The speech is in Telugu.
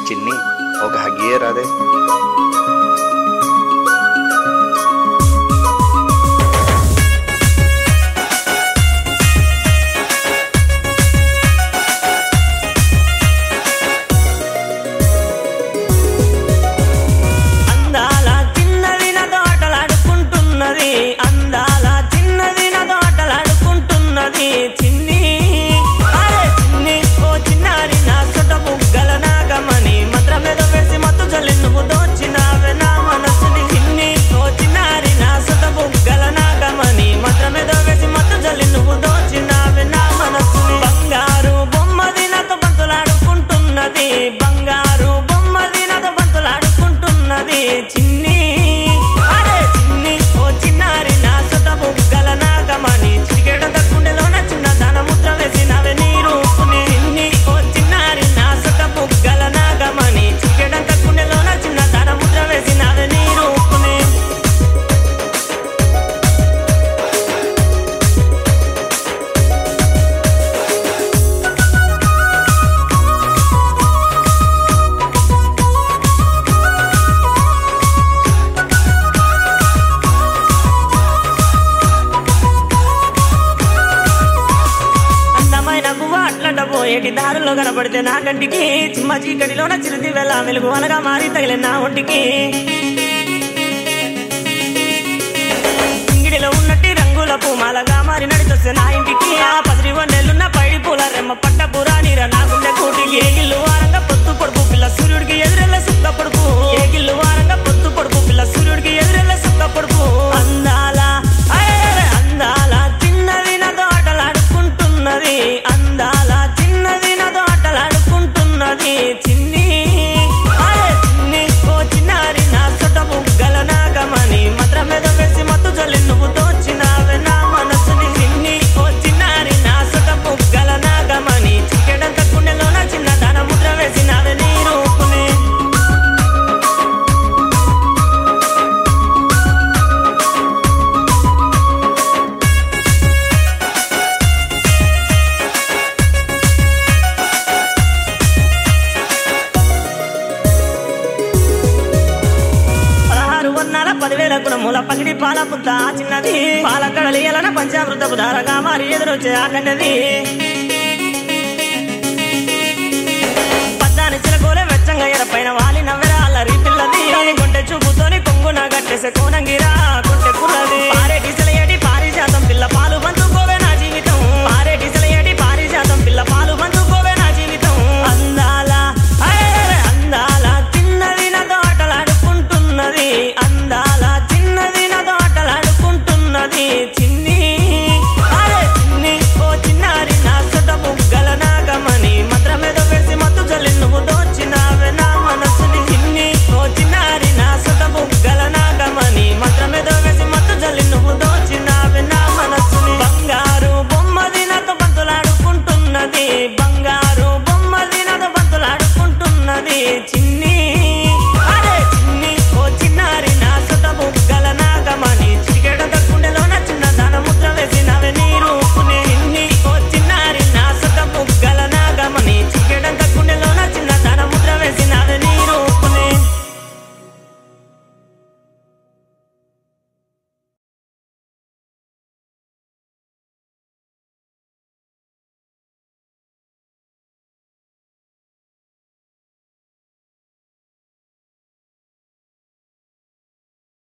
చిన్ని ఒక హగ్గియే రాదే అందాల చిన్నది నాతో ఆటలాడుకుంటున్నది అందాల చిన్నది నాతో ఆటలాడుకుంటున్నది చిన్ని అరే చిన్ని ఓ చిన్నారి నా చుట్ట బుగ్గల నాగమని మంత్రమేదో వేసి మత్తు చల్లి నువ్వు దోచినావే నా మనసుని చిన్ని ఓ చిన్నారి నా చుట్ట బుగ్గల నాగమని మంత్రమేదో వేసి మత్తు చల్లి నువ్వు దోచినావే నా మనసుని బంగారు బొమ్మది నాతో బంతులాడుకుంటున్నది బంగారు బొమ్మది నాతో బంతులాడుకుంటున్నది చిన్ని అరే చిన్ని ఓ చిన్నారి నా సొంత బుగ్గల నాగమని చిటికెడంత గుండెలోన చిన్న ధన ముద్ర వేసినవే నీ రూపుని చిన్ని ఓ చిన్నారి నా సొంత బుగ్గల నాగమని చిటికెడంత గుండెలోన చిన్న ధన ముద్ర వేసినవే నీ రూపుని అందమైన గువ్వ అట్లంట పోయేటి దారుల్లో కనపడితే నా కంటికి చిమ్మ చీకటిలోన చిరుది వెళ్ళ వెలుగు అనగా మారి తగిలిన నా ఒంటికి ఇంగిడిలో ఉన్నట్టి రంగుల పూమాలగా మారి నడిచొస్తే నా ఇంటికి ఆ పదిరి వన్నెలున్న పైడి పూల రెమ్మ పట్ట పురాణిర నా గుండె కూటికి ఏ గిల్లు వారంగా పొత్తు పొడుపు పిల్ల సూర్యుడికి ఎదురెళ్ళ సుక్క పొడుపు ఏ గిల్లు వారంగా పొత్తు పొడుపు పిల్ల సూర్యుడికి ఎదురెళ్ళ సుక్క పొడుపు అందాల అరే అందాల చిన్నది నాతో ఆటలాడుకుంటున్నది అందాల చిన్నది నాతో ఆటలాడుకుంటున్నది చిన్ని అరే చిన్ని ఓ చిన్నారి నా సొట్ట బుగ్గల నాగమని మాత్రమేద వేసి మత్తు చల్లి నువ్వు దోచినావే నా మనసుని చిన్ని ఓ చిన్నారి నా సొట్ట బుగ్గల నాగమని చికెడంత గుండెలోన చిన్న ధన ముద్ర వేసినావే నీ రూపుని పదహారు వర్ణాల పదివేల గుణముల పగిడి పాల పుద్ద ఆ చిన్నది పాల కడలి ఎలన పంచామృతపు ధారగా మారి ఎదురొచ్చే ఆ కన్నది పద్దాని చిలకోలే వెచ్చంగా ఎరపైన వాలి నవ్వెర అల్లరి పిల్లది గుంటె చూపుతోని కొంగున గట్టేసే కోనంగిరా కొంటె కుర్రది పారే